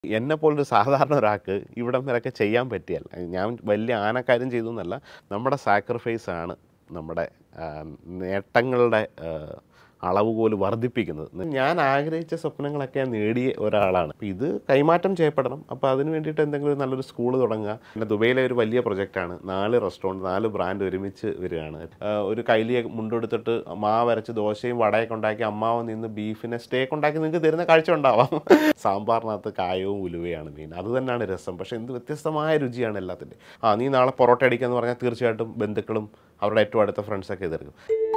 എന്നെ പോലൊരു സാധാരണ ഒരാൾക്ക് ഇവിടം വരെയൊക്കെ ചെയ്യാൻ പറ്റിയാൽ ഞാൻ വലിയ ആനക്കാര്യം ചെയ്തു എന്നല്ല നമ്മുടെ സാക്രിഫൈസ് ആണ് നമ്മുടെ ആ, നേട്ടങ്ങളുടെ ആ, അളവുകോല് വർദ്ധിപ്പിക്കുന്നത് ഞാൻ ആഗ്രഹിച്ച സ്വപ്നങ്ങളൊക്കെ ഞാൻ നേടിയ ഒരാളാണ് അപ്പോൾ ഇത് കൈമാറ്റം ചെയ്യപ്പെടണം അപ്പോൾ അതിന് വേണ്ടിയിട്ട് എന്തെങ്കിലും ഒരു നല്ലൊരു സ്കൂൾ തുടങ്ങുക പിന്നെ ദുബൈയിലെ ഒരു വലിയ പ്രൊജക്റ്റാണ് നാല് റെസ്റ്റോറൻറ്റ് നാല് ബ്രാൻഡ് ഒരുമിച്ച് വരികയാണ് ആ, ഒരു കൈലിയെ മുണ്ടെടുത്തിട്ട് മാവ് അരച്ച് ദോശയും വടയൊക്കെ ഉണ്ടാക്കി അമ്മാവ് നിന്ന് ബീഫിനെ സ്റ്റേക്ക് ഉണ്ടാക്കി നിങ്ങൾക്ക് തരുന്ന കാഴ്ച ഉണ്ടാവാം സാമ്പാറിനകത്ത് കായവും ഉലുവയാണ് മീൻ അത് തന്നെയാണ് രസം പക്ഷേ എന്ത് വ്യത്യസ്തമായ രുചിയാണ് എല്ലാത്തിൻ്റെ ആ നീ നാളെ പൊറോട്ട അടിക്കാന്ന് പറഞ്ഞാൽ തീർച്ചയായിട്ടും ബന്ധുക്കളും അവരുടെ ഏറ്റവും അടുത്ത ഫ്രണ്ട്സൊക്കെ എതിർക്കും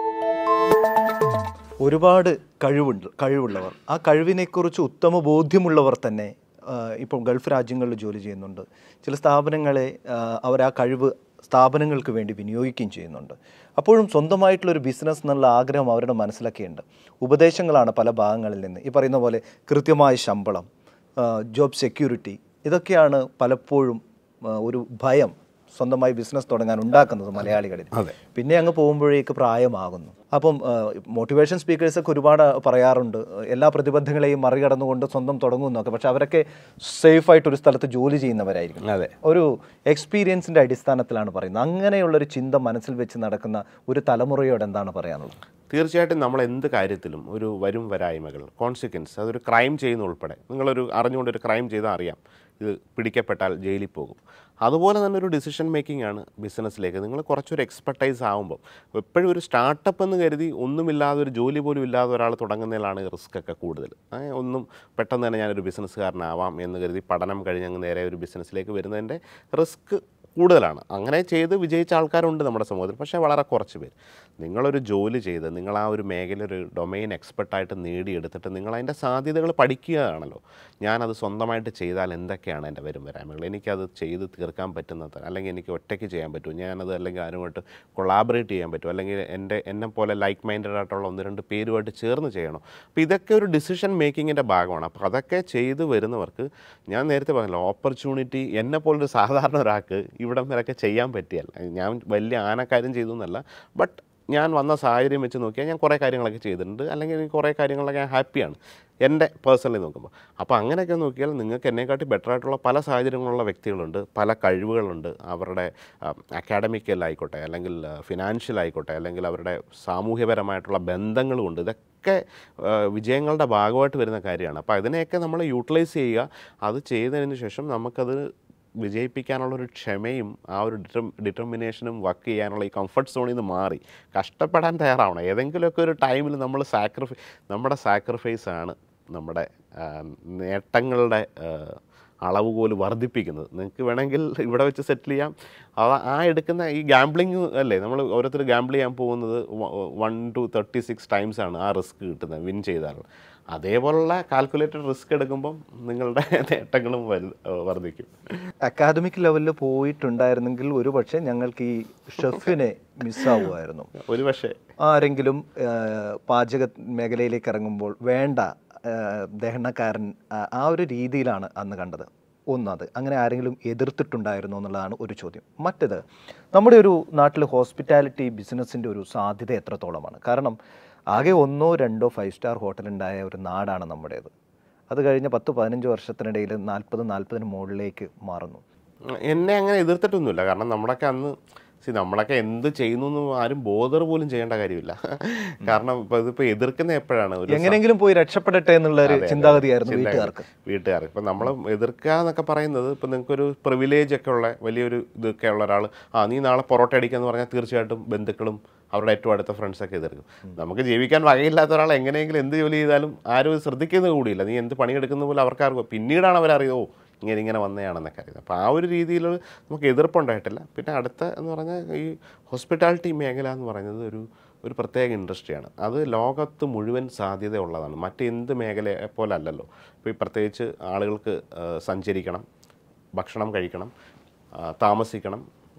ഒരുപാട് കഴിവുണ്ട് കഴിവുള്ളവർ ആ കഴിവിനെക്കുറിച്ച് ഉത്തമ ബോധ്യമുള്ളവർ തന്നെ ആ, ഇപ്പോൾ ഗൾഫ് രാജ്യങ്ങളിൽ ജോലി ചെയ്യുന്നുണ്ട് ചില സ്ഥാപനങ്ങളെ ആ, അവർ ആ കഴിവ് സ്ഥാപനങ്ങൾക്ക് വേണ്ടി വിനിയോഗിക്കുകയും ചെയ്യുന്നുണ്ട് അപ്പോഴും സ്വന്തമായിട്ടുള്ളൊരു ബിസിനസ് എന്നുള്ള ആഗ്രഹം അവരുടെ മനസ്സിലൊക്കെയുണ്ട് ഉപദേശങ്ങളാണ് പല ഭാഗങ്ങളിൽ നിന്ന് ഈ പറയുന്ന പോലെ കൃത്യമായ ശമ്പളം ജോബ് സെക്യൂരിറ്റി ഇതൊക്കെയാണ് പലപ്പോഴും ആ, ഒരു ഭയം സ്വന്തമായി ബിസിനസ് തുടങ്ങാൻ ഉണ്ടാക്കുന്നത് മലയാളികളിൽ അതെ. പിന്നെ അങ്ങ് പോകുമ്പോഴേക്ക് പ്രായമാകുന്നു അപ്പം മോട്ടിവേഷൻ സ്പീക്കേഴ്സൊക്കെ ഒരുപാട് പറയാറുണ്ട് എല്ലാ പ്രതിബന്ധങ്ങളെയും മറികടന്നുകൊണ്ട് സ്വന്തം തുടങ്ങുന്നൊക്കെ പക്ഷെ അവരൊക്കെ സേഫ് ആയിട്ട് ഒരു സ്ഥലത്ത് ജോലി ചെയ്യുന്നവരായിരിക്കും അതെ ഒരു എക്സ്പീരിയൻസിന്റെ അടിസ്ഥാനത്തിലാണ് പറയുന്നത് അങ്ങനെയുള്ളൊരു ചിന്ത മനസ്സിൽ വെച്ച് നടക്കുന്ന ഒരു തലമുറയോട് എന്താണ് പറയാനുള്ളത് തീർച്ചയായിട്ടും നമ്മൾ എന്ത് കാര്യത്തിലും ഒരു വരും വരായ്മകൾ കോൺസിക്വൻസ് അതൊരു ക്രൈം ചെയ്യുന്ന ഉൾപ്പെടെ നിങ്ങളൊരു അറിഞ്ഞുകൊണ്ട് ഒരു ക്രൈം ചെയ്താൽ അറിയാം ഇത് പിടിക്കപ്പെട്ടാൽ ജയിലിൽ പോകും അതുപോലെ തന്നെ ഒരു ഡിസിഷൻ മേക്കിംഗ് ആണ് ബിസിനസ്സിലേക്ക് നിങ്ങൾ കുറച്ചൊരു എക്സ്പെർട്ടൈസ് ആകുമ്പോൾ എപ്പോഴും ഒരു സ്റ്റാർട്ടപ്പ് എന്ന് കരുതി ഒന്നുമില്ലാതെ ഒരു ജോലി പോലും ഇല്ലാതെ ഒരാൾ തുടങ്ങുന്നതിലാണ് റിസ്ക് ഒക്കെ കൂടുതൽ ഏ, ഒന്നും പെട്ടെന്ന് തന്നെ ഞാനൊരു ബിസിനസ്സുകാരനാവാം എന്ന് കരുതി പഠനം കഴിഞ്ഞങ്ങ് നേരെ ഒരു ബിസിനസ്സിലേക്ക് വരുന്നതിൻ്റെ റിസ്ക് കൂടുതലാണ് അങ്ങനെ ചെയ്ത് വിജയിച്ച ആൾക്കാരുണ്ട് നമ്മുടെ സമൂഹത്തിൽ പക്ഷേ വളരെ കുറച്ച് പേര് നിങ്ങളൊരു ജോലി ചെയ്ത് നിങ്ങൾ ആ ഒരു മേഖല ഒരു ഡൊമൈൻ എക്സ്പെർട്ടായിട്ട് നേടിയെടുത്തിട്ട് നിങ്ങൾ അതിൻ്റെ സാധ്യതകൾ പഠിക്കുകയാണല്ലോ ഞാനത് സ്വന്തമായിട്ട് ചെയ്താൽ എന്തൊക്കെയാണ് എൻ്റെ വരും വരായ്മകൾ എനിക്കത് ചെയ്ത് തീർക്കാൻ പറ്റുന്നത് അല്ലെങ്കിൽ എനിക്ക് ഒറ്റയ്ക്ക് ചെയ്യാൻ പറ്റുമോ ഞാനത് അല്ലെങ്കിൽ ആരുമായിട്ട് കൊളാബറേറ്റ് ചെയ്യാൻ പറ്റുമോ അല്ലെങ്കിൽ എൻ്റെ എന്നെ പോലെ ലൈക്ക് മൈൻഡഡ് ആയിട്ടുള്ള ഒന്ന് രണ്ട് പേരുമായിട്ട് ചേർന്ന് ചെയ്യണോ അപ്പോൾ ഇതൊക്കെ ഒരു ഡിസിഷൻ മേക്കിങ്ങിൻ്റെ ഭാഗമാണ് അപ്പോൾ അതൊക്കെ ചെയ്ത് വരുന്നവർക്ക് ഞാൻ നേരത്തെ പറഞ്ഞല്ലോ ഓപ്പർച്യൂണിറ്റി എന്നെ പോലൊരു സാധാരണ ഒരാൾക്ക് ഇവിടം വരെയൊക്കെ ചെയ്യാൻ പറ്റിയാൽ ഞാൻ വലിയ ആനക്കാര്യം ചെയ്തു എന്നല്ല ബട്ട് ഞാൻ വന്ന സാഹചര്യം വെച്ച് നോക്കിയാൽ ഞാൻ കുറേ കാര്യങ്ങളൊക്കെ ചെയ്തിട്ടുണ്ട് അല്ലെങ്കിൽ എനിക്ക് കുറേ കാര്യങ്ങളൊക്കെ ഞാൻ ഹാപ്പിയാണ് എൻ്റെ പേഴ്സണലി നോക്കുമ്പോൾ അപ്പോൾ അങ്ങനെയൊക്കെ നോക്കിയാൽ നിങ്ങൾക്ക് എന്നെക്കാട്ടി ബെറ്റർ ആയിട്ടുള്ള പല സാഹചര്യങ്ങളുള്ള വ്യക്തികളുണ്ട് പല കഴിവുകളുണ്ട് അവരുടെ അക്കാഡമിക്കൽ ആയിക്കോട്ടെ അല്ലെങ്കിൽ ഫിനാൻഷ്യൽ ആയിക്കോട്ടെ അല്ലെങ്കിൽ അവരുടെ സാമൂഹ്യപരമായിട്ടുള്ള ബന്ധങ്ങളുമുണ്ട് ഇതൊക്കെ ആ, വിജയങ്ങളുടെ ഭാഗമായിട്ട് വരുന്ന കാര്യമാണ് അപ്പോൾ അതിനെയൊക്കെ നമ്മൾ യൂട്ടിലൈസ് ചെയ്യുക അത് ചെയ്തതിന് ശേഷം നമുക്കത് വിജയിപ്പിക്കാനുള്ള ഒരു ക്ഷമയും ആ ഒരു ഡിറ്റർ ഡിറ്റർമിനേഷനും വർക്ക് ചെയ്യാനുള്ള ഈ കംഫർട്ട് സോണിൽ നിന്ന് മാറി കഷ്ടപ്പെടാൻ തയ്യാറാവണം ഏതെങ്കിലുമൊക്കെ ഒരു ടൈമിൽ നമ്മൾ സാക്രിഫൈ നമ്മുടെ സാക്രിഫൈസ് ആണ് നമ്മുടെ ആ, നേട്ടങ്ങളുടെ ആ, അളവുകോല് വർദ്ധിപ്പിക്കുന്നത് നിങ്ങൾക്ക് വേണമെങ്കിൽ ഇവിടെ വെച്ച് സെറ്റിൽ ചെയ്യാം അവ ആ എടുക്കുന്ന ഈ ഗാംബ്ലിങ് അല്ലേ നമ്മൾ ഓരോരുത്തർ ഗാംബിൾ ചെയ്യാൻ പോകുന്നത് one two thirty six times ആണ് ആ റിസ്ക് കിട്ടുന്നത് വിൻ ചെയ്താൽ അതേപോലുള്ള കാൽക്കുലേറ്റഡ് റിസ്ക് എടുക്കുമ്പം നിങ്ങളുടെ നേട്ടങ്ങളും വലു വർദ്ധിക്കും അക്കാദമിക് ലെവലിൽ പോയിട്ടുണ്ടായിരുന്നെങ്കിൽ ഒരു പക്ഷേ ഞങ്ങൾക്ക് ഈ ഷെഫിനെ മിസ്സാവുമായിരുന്നു ഒരു പക്ഷേ ആരെങ്കിലും ആ, പാചക മേഖലയിലേക്ക് ഇറങ്ങുമ്പോൾ വേണ്ട ആ, ദഹനക്കാരൻ ആ, ആ ഒരു രീതിയിലാണ് അന്ന് കണ്ടത് ഒന്നത് അങ്ങനെ ആരെങ്കിലും എതിർത്തിട്ടുണ്ടായിരുന്നോ എന്നുള്ളതാണ് ഒരു ചോദ്യം മറ്റത് നമ്മുടെ ഒരു നാട്ടിൽ ഹോസ്പിറ്റാലിറ്റി ബിസിനസ്സിൻ്റെ ഒരു സാധ്യത എത്രത്തോളമാണ് കാരണം ആകെ ഒന്നോ രണ്ടോ ഫൈവ് സ്റ്റാർ ഹോട്ടൽ ഉണ്ടായ ഒരു നാടാണ് നമ്മുടേത് അത് കഴിഞ്ഞ പത്ത് പതിനഞ്ച് വർഷത്തിനിടയിൽ നാൽപ്പത് നാൽപ്പതിന് മുകളിലേക്ക് മാറുന്നു എന്നെ അങ്ങനെ എതിർത്തിട്ടൊന്നുമില്ല കാരണം നമ്മളൊക്കെ അന്ന് സി നമ്മളൊക്കെ എന്ത് ചെയ്യുന്നു എന്ന് ആരും ബോധർ പോലും ചെയ്യേണ്ട കാര്യമില്ല കാരണം ഇപ്പൊ ഇതിപ്പോ എതിർക്കുന്ന എപ്പോഴാണ് ഒരു എങ്ങനെയെങ്കിലും പോയി രക്ഷപ്പെടട്ടെ എന്നുള്ള ഒരു ചിന്താഗതിയായിരുന്നു വീട്ടുകാർക്ക് വീട്ടുകാർക്ക് ഇപ്പം നമ്മൾ എതിർക്കുക എന്നൊക്കെ പറയുന്നത് ഇപ്പം നിങ്ങൾക്കൊരു പ്രിവിലേജ് ഒക്കെ ഉള്ള വലിയൊരു ഇതൊക്കെ ഉള്ള ഒരാൾ ആ നീ നാളെ പൊറോട്ട അടിക്കാന്ന് പറഞ്ഞാൽ തീർച്ചയായിട്ടും ബന്ധുക്കളും അവരുടെ ഏറ്റവും അടുത്ത ഫ്രണ്ട്സൊക്കെ എതിർക്കും നമുക്ക് ജീവിക്കാൻ വകയില്ലാത്ത ഒരാൾ എങ്ങനെയെങ്കിലും എന്ത് ജോലി ചെയ്താലും ആരും ഇത് ശ്രദ്ധിക്കുന്നത് കൂടിയില്ല നീ എന്ത് പണിയെടുക്കുന്ന പോലെ അവർക്കാർക്കും പിന്നീടാണ് അവരറിയത് ഓ ഇങ്ങനെ ഇങ്ങനെ വന്നതാണെന്നൊക്കെ അറിയുന്നത് അപ്പോൾ ആ ഒരു രീതിയിൽ നമുക്ക് എതിർപ്പുണ്ടായിട്ടില്ല പിന്നെ അടുത്ത എന്ന് പറഞ്ഞാൽ ഈ ഹോസ്പിറ്റാലിറ്റി മേഖല എന്ന് പറയുന്നത് ഒരു ഒരു പ്രത്യേക ഇൻഡസ്ട്രിയാണ് അത് ലോകത്ത് മുഴുവൻ സാധ്യതയുള്ളതാണ് മറ്റെന്ത് മേഖലയെ പോലെ അല്ലല്ലോ ഇപ്പോൾ ഈ പ്രത്യേകിച്ച് ആളുകൾക്ക് ആ, സഞ്ചരിക്കണം ഭക്ഷണം കഴിക്കണം ആ, താമസിക്കണം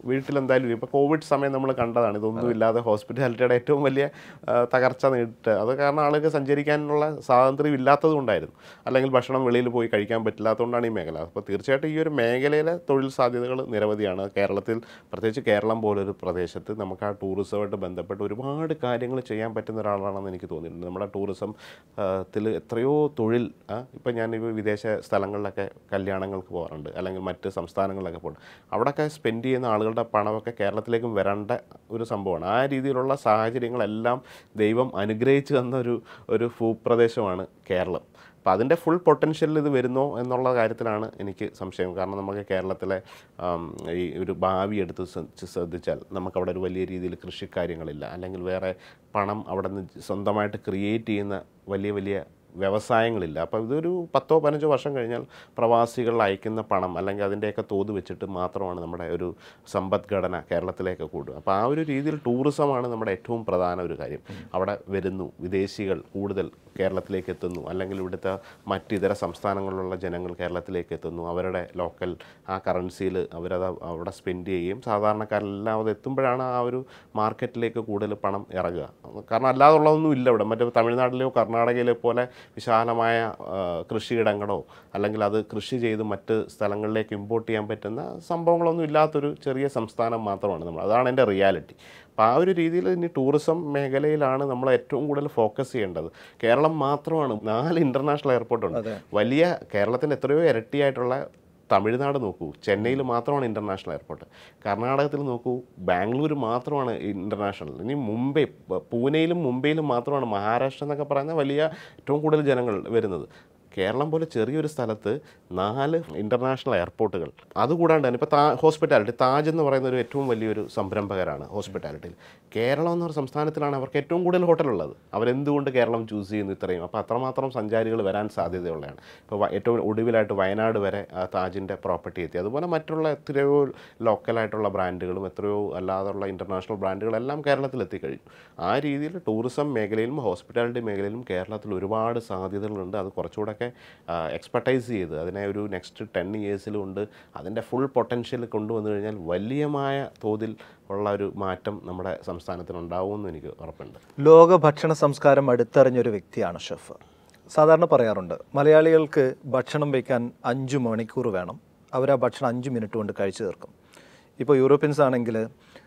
വീട്ടിലെന്തായാലും ഇപ്പോൾ കോവിഡ് സമയം നമ്മൾ കണ്ടതാണ് ഇതൊന്നും ഇല്ലാതെ ഹോസ്പിറ്റാലിറ്റിയുടെ ഏറ്റവും വലിയ ആ, തകർച്ച നേരിട്ട് അത് കാരണം ആളുകൾക്ക് സഞ്ചരിക്കാനുള്ള സ്വാതന്ത്ര്യം ഇല്ലാത്തത് കൊണ്ടായിരുന്നു അല്ലെങ്കിൽ ഭക്ഷണം വെളിയിൽ പോയി കഴിക്കാൻ പറ്റില്ലാത്തതുകൊണ്ടാണ് ഈ മേഖല അപ്പോൾ തീർച്ചയായിട്ടും ഈ ഒരു മേഖലയിലെ തൊഴിൽ സാധ്യതകൾ നിരവധിയാണ് കേരളത്തിൽ പ്രത്യേകിച്ച് കേരളം പോലൊരു പ്രദേശത്ത് നമുക്ക് ആ ടൂറിസമായിട്ട് ബന്ധപ്പെട്ട് ഒരുപാട് കാര്യങ്ങൾ ചെയ്യാൻ പറ്റുന്ന ഒരാളാണെന്ന് എനിക്ക് തോന്നിയിട്ടുണ്ട് നമ്മുടെ ടൂറിസം ത്തിൽ എത്രയോ തൊഴിൽ ഇപ്പം ഞാൻ ഇപ്പോൾ വിദേശ സ്ഥലങ്ങളിലൊക്കെ കല്യാണങ്ങൾക്ക് പോകാറുണ്ട് അല്ലെങ്കിൽ മറ്റ് സംസ്ഥാനങ്ങളിലൊക്കെ പോകും അവിടെയൊക്കെ സ്പെൻഡ് ചെയ്യുന്ന ആളുകളുടെ പണമൊക്കെ കേരളത്തിലേക്കും വരേണ്ട ഒരു സംഭവമാണ് ആ രീതിയിലുള്ള സാഹചര്യങ്ങളെല്ലാം ദൈവം അനുഗ്രഹിച്ചു തന്ന ഒരു ഒരു ഭൂപ്രദേശമാണ് കേരളം അപ്പോൾ അതിൻ്റെ ഫുൾ പൊട്ടൻഷ്യലിൽ ഇത് വരുന്നോ എന്നുള്ള കാര്യത്തിലാണ് എനിക്ക് സംശയം കാരണം നമുക്ക് കേരളത്തിലെ ആം, ഈ ഒരു ഭാവി എടുത്ത് ശ്രദ്ധ- ശ്രദ്ധിച്ചാൽ നമുക്കവിടെ ഒരു വലിയ രീതിയിൽ കൃഷിക്കാര്യങ്ങളില്ല അല്ലെങ്കിൽ വേറെ പണം അവിടെ നിന്ന് സ്വന്തമായിട്ട് ക്രിയേറ്റ് ചെയ്യുന്ന വലിയ വലിയ വ്യവസായങ്ങളില്ല അപ്പോൾ ഇതൊരു പത്തോ പതിനഞ്ചോ വർഷം കഴിഞ്ഞാൽ പ്രവാസികൾ അയക്കുന്ന പണം അല്ലെങ്കിൽ അതിൻ്റെയൊക്കെ തോത് വെച്ചിട്ട് മാത്രമാണ് നമ്മുടെ ഒരു സമ്പദ്ഘടന കേരളത്തിലേക്ക് കൂടുക അപ്പോൾ ആ ഒരു രീതിയിൽ ടൂറിസമാണ് നമ്മുടെ ഏറ്റവും പ്രധാന ഒരു കാര്യം അവിടെ വരുന്നു വിദേശികൾ കൂടുതൽ കേരളത്തിലേക്ക് എത്തുന്നു അല്ലെങ്കിൽ ഇവിടുത്തെ മറ്റിതര സംസ്ഥാനങ്ങളിലുള്ള ജനങ്ങൾ കേരളത്തിലേക്ക് എത്തുന്നു അവരുടെ ലോക്കൽ ആ കറൻസിയിൽ അവരത് അവിടെ സ്പെൻഡ് ചെയ്യുകയും സാധാരണക്കാരെല്ലാം അത് എത്തുമ്പോഴാണ് ആ ഒരു മാർക്കറ്റിലേക്ക് കൂടുതൽ പണം ഇറങ്ങുക കാരണം അല്ലാതുള്ളതൊന്നും ഇല്ല ഇവിടെ മറ്റേ തമിഴ്നാട്ടിലെയോ കർണാടകയിലെയോ പോലെ വിശാലമായ ആ, കൃഷിയിടങ്ങളോ അല്ലെങ്കിൽ അത് കൃഷി ചെയ്ത് മറ്റ് സ്ഥലങ്ങളിലേക്ക് ഇമ്പോർട്ട് ചെയ്യാൻ പറ്റുന്ന സംഭവങ്ങളൊന്നും ഇല്ലാത്തൊരു ചെറിയ സംസ്ഥാനം മാത്രമാണ് നമ്മൾ അതാണ് എൻ്റെ റിയാലിറ്റി അപ്പോൾ ആ ഒരു രീതിയിൽ ഇനി ടൂറിസം മേഖലയിലാണ് നമ്മൾ ഏറ്റവും കൂടുതൽ ഫോക്കസ് ചെയ്യേണ്ടത് കേരളം മാത്രമാണ് നാല് ഇൻ്റർനാഷണൽ എയർപോർട്ടുണ്ട് വലിയ കേരളത്തിൻ്റെ എത്രയോ ഇരട്ടിയായിട്ടുള്ള തമിഴ്നാട് നോക്കൂ ചെന്നൈയിൽ മാത്രമാണ് ഇൻ്റർനാഷണൽ എയർപോർട്ട് കർണാടകത്തിൽ നോക്കൂ ബാംഗ്ലൂർ മാത്രമാണ് ഇൻ്റർനാഷണൽ ഇനി മുംബൈ പ- പൂനെയിലും മുംബൈയിലും മാത്രമാണ് മഹാരാഷ്ട്ര എന്നൊക്കെ പറയുന്ന വലിയ ഏറ്റവും കൂടുതൽ ജനങ്ങൾ വരുന്നത് കേരളം പോലെ ചെറിയൊരു സ്ഥലത്ത് നാല് ഇൻ്റർനാഷണൽ എയർപോർട്ടുകൾ അതുകൂടാണ്ട് തന്നെ ഇപ്പോൾ താ ഹോസ്പിറ്റാലിറ്റി താജ് എന്ന് പറയുന്ന ഒരു ഏറ്റവും വലിയൊരു സംരംഭകരാണ് ഹോസ്പിറ്റാലിറ്റിയിൽ കേരളം എന്ന ഒരു സംസ്ഥാനത്തിലാണ് അവർക്ക് ഏറ്റവും കൂടുതൽ ഹോട്ടലുള്ളത് അവരെന്തുകൊണ്ട് കേരളം ചൂസ് ചെയ്യുന്നു ഇത്രയും അപ്പോൾ അത്രമാത്രം സഞ്ചാരികൾ വരാൻ സാധ്യതയുള്ളതാണ് ഇപ്പോൾ വ- ഏറ്റവും ഒടുവിലായിട്ട് വയനാട് വരെ ആ താജിൻ്റെ പ്രോപ്പർട്ടി എത്തി അതുപോലെ മറ്റുള്ള എത്രയോ ലോക്കലായിട്ടുള്ള ബ്രാൻഡുകളും എത്രയോ അല്ലാതുള്ള ഇൻ്റർനാഷണൽ ബ്രാൻഡുകളെല്ലാം കേരളത്തിൽ എത്തിക്കഴിഞ്ഞു ആ രീതിയിൽ ടൂറിസം മേഖലയിലും ഹോസ്പിറ്റാലിറ്റി മേഖലയിലും കേരളത്തിൽ ഒരുപാട് സാധ്യതകളുണ്ട് അത് കുറച്ചുകൂടെയൊക്കെ എക്സ്പെർട്ടൈസ് ചെയ്ത് അതിനെ ഒരു നെക്സ്റ്റ് ടെൻ ഇയേഴ്സിലുണ്ട് അതിൻ്റെ ഫുൾ പൊട്ടൻഷ്യൽ കൊണ്ടുവന്നു കഴിഞ്ഞാൽ വലിയമായ തോതിൽ ഉള്ള ഒരു മാറ്റം നമ്മുടെ സംസ്ഥാനത്തിനുണ്ടാവുമെന്ന് എനിക്ക് ഉറപ്പുണ്ട് ലോക ഭക്ഷണ സംസ്കാരം അടുത്തറിഞ്ഞൊരു വ്യക്തിയാണ് ഷെഫ് സാധാരണ പറയാറുണ്ട് മലയാളികൾക്ക് ഭക്ഷണം വയ്ക്കാൻ അഞ്ച് മണിക്കൂർ വേണം അവർ ആ ഭക്ഷണം അഞ്ച് മിനിറ്റ് കൊണ്ട് കഴിച്ചു തീർക്കും ഇപ്പോൾ യൂറോപ്യൻസ് ആണെങ്കിൽ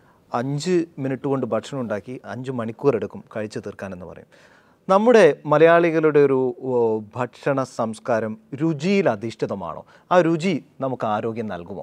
അഞ്ച് മിനിറ്റ് കൊണ്ട് ഭക്ഷണം ഉണ്ടാക്കി അഞ്ച് മണിക്കൂർ എടുക്കും കഴിച്ചു തീർക്കാൻ എന്ന് പറയും നമ്മുടെ മലയാളികളുടെ ഒരു ഓ, ഭക്ഷണ സംസ്കാരം രുചിയിൽ അധിഷ്ഠിതമാണോ ആ രുചി നമുക്ക് ആരോഗ്യം നൽകുമോ